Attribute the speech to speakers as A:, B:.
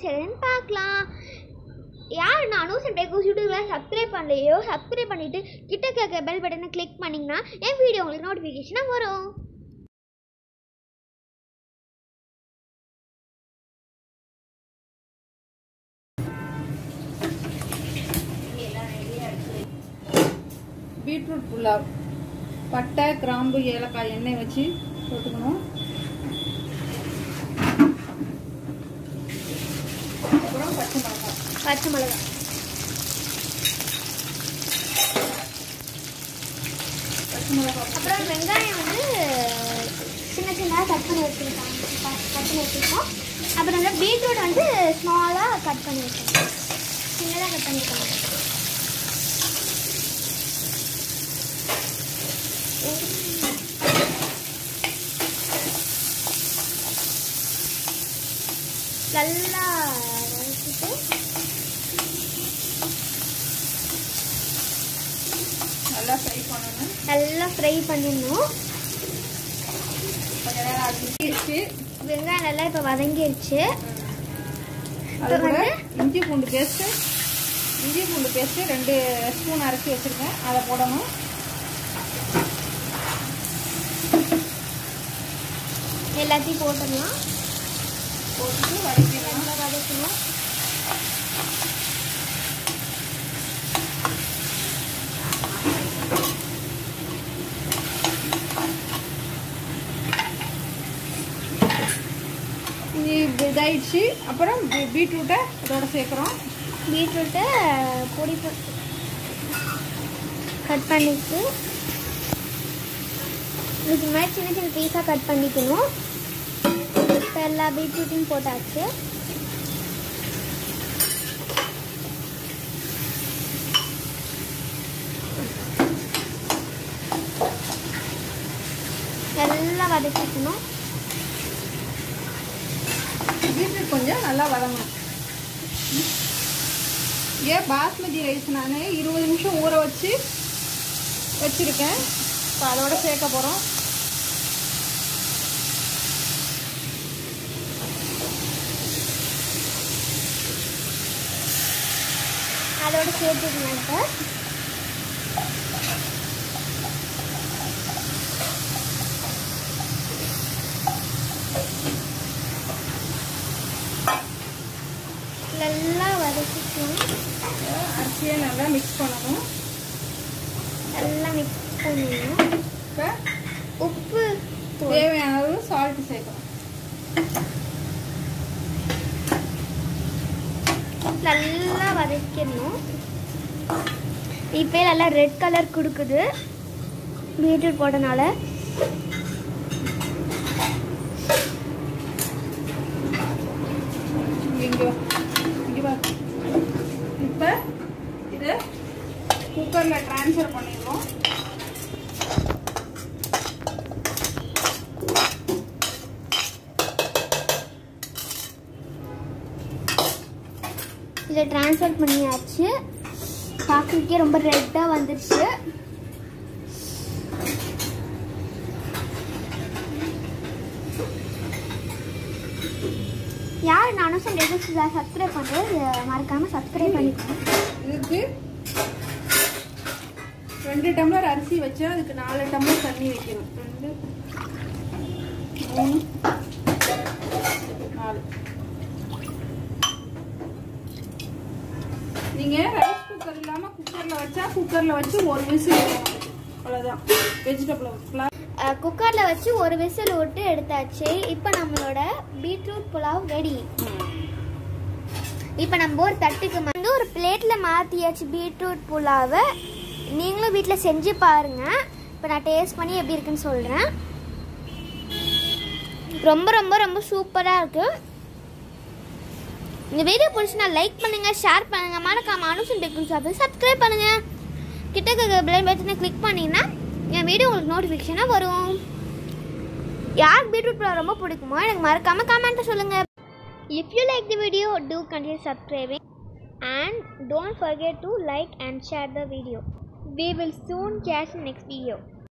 A: செய்யறதுன்னு பார்க்கலாம் யார் நான் அனூஸ் அண்ட் டேகோஸ் யூடியூப்ல சப்ஸ்கிரைப் பண்ணலையோ சப்ஸ்கிரைப் பண்ணிட்டு கிட்ட கேட்க பெல் பட்டனை கிளிக் பண்ணிங்கன்னா என் வீடியோ உங்களுக்கு நோட்டிஃபிகேஷனாக வரும்
B: பீட்ரூட் புலாவ் பட்டை கிராம்பு ஏலக்காய் எண்ணெய் வச்சு போட்டுக்கணும் அப்புறம் பச்சை மிளகாய்
A: பச்சை மிளகா
B: பச்சை மிளகாய்
A: அப்புறம் வெங்காயம் வந்து சின்ன சின்னதாக கட் பண்ணி வச்சுருக்காங்க கட் பண்ணி வச்சுருக்கோம் அப்புறம் வந்து பீட்ரூட் வந்து ஸ்மாலாக கட் பண்ணி வச்சுருக்கோம் சின்னதாக கட் பண்ணியிருக்காங்க நல்லா வதக்கிட்டு
B: நல்லா ஃப்ரை பண்ணணும்
A: நல்லா ஃப்ரை பண்ணிடணும்
B: கொஞ்ச நேரம் ஆச்சு
A: வெங்காயம் நல்லா இப்போ வதங்கிருச்சு
B: அது கூட
A: வந்து?
B: இஞ்சி பூண்டு பேஸ்ட்டு இஞ்சி பூண்டு பேஸ்ட்டு ரெண்டு ஸ்பூன் அரைச்சி வச்சுருக்கேன் அதை போடணும்
A: எல்லாத்தையும் போட்டுடலாம்
B: போட்டுட்டு வதக்கிடலாம்
A: நல்லா வதக்கணும்
B: இது இதாயிடுச்சு அப்புறம் பீ- பீட்ரூட்டை இதோட சேர்க்குறோம்
A: பீட்ரூட்டை பொடி கட் பண்ணிட்டு இதுக்கு மாதிரி சின்ன சின்ன பீஸாக கட் பண்ணிக்கணும் இப்போ எல்லா பீட்ரூட்டையும் போட்டாச்சு நல்லா வதக்கிக்கணும்
B: பீட்ரூட் கொஞ்சம் நல்லா வதங்கணும் ஏன் பாஸ்மதி ரைஸ் நான் இருபது நிமிஷம் ஊற வச்சு வச்சுருக்கேன் இப்போ அதோட சேர்க்க போகிறோம்
A: அதோட சேர்த்துக்கணும் இப்போ நல்லா வதக்கிக்கணும்
B: அரிசியை நல்லா மிக்ஸ் பண்ணணும்
A: நல்லா மிக்ஸ் பண்ணிடணும்
B: இப்போ
A: உப்பு தூள்.
B: தேவையான அளவு சால்ட் சேர்க்கணும்
A: நல்லா வதக்கிடணும் இப்போ நல்லா ரெட் கலர் கொடுக்குது பீட்ரூட் போட்டனால
B: இங்கே இங்கே வா இப்போ இதை குக்கரில் ட்ரான்ஸ்ஃபர் பண்ணிடுவோம்
A: இதை ட்ரான்ஸ்ஃபர் பண்ணியாச்சு பார்க்குறதுக்கே ரொம்ப ரெட்டாக வந்துருச்சு யார் நானும் சப்ஸ்கிரைப் பண்ணுறது மறக்காமல் சப்ஸ்கிரைப் பண்ணிக்கோங்க
B: இதுக்கு ரெண்டு டம்ளர் அரிசி வச்சா அதுக்கு நாலு டம்ளர் தண்ணி வைக்கணும் ரெண்டு மூணு நாலு நீங்க ரைஸ் குக்கர் இல்லாம குக்கர்ல வச்சா குக்கர்ல வச்சு ஒரு விசில் விடணும். அவ்வளவுதான் வெஜிடபிள்
A: குக்கரில் வச்சு ஒரு விசில் விட்டு எடுத்தாச்சு இப்போ நம்மளோட பீட்ரூட் புலாவ் ரெடி இப்போ நம்ம ஒரு தட்டுக்கு மா- வந்து ஒரு பிளேட்டில் மாற்றியாச்சு பீட்ரூட் புலாவை நீங்களும் வீட்டில் செஞ்சு பாருங்க இப்போ நான் டேஸ்ட் பண்ணி எப்படி இருக்குன்னு சொல்கிறேன் ரொம்ப ரொம்ப ரொம்ப சூப்பராக இருக்கு இந்த வீடியோ பிடிச்சினா லைக் பண்ணுங்க ஷேர் பண்ணுங்க மறக்காம அனுசன் டெக்குன் சாப்பிட்டு சப்ஸ்கிரைப் பண்ணுங்க கிட்ட பிளேன் பட்டனை கிளிக் பண்ணீங்கன்னா என் வீடியோ உங்களுக்கு நோட்டிஃபிகேஷனாக வரும் யார் பீட்ரூட் பழம் ரொம்ப பிடிக்குமோ எனக்கு மறக்காம கமெண்ட்டை சொல்லுங்க if you like the video to continue subscribing and don't forget to like and share the video we will soon catch next video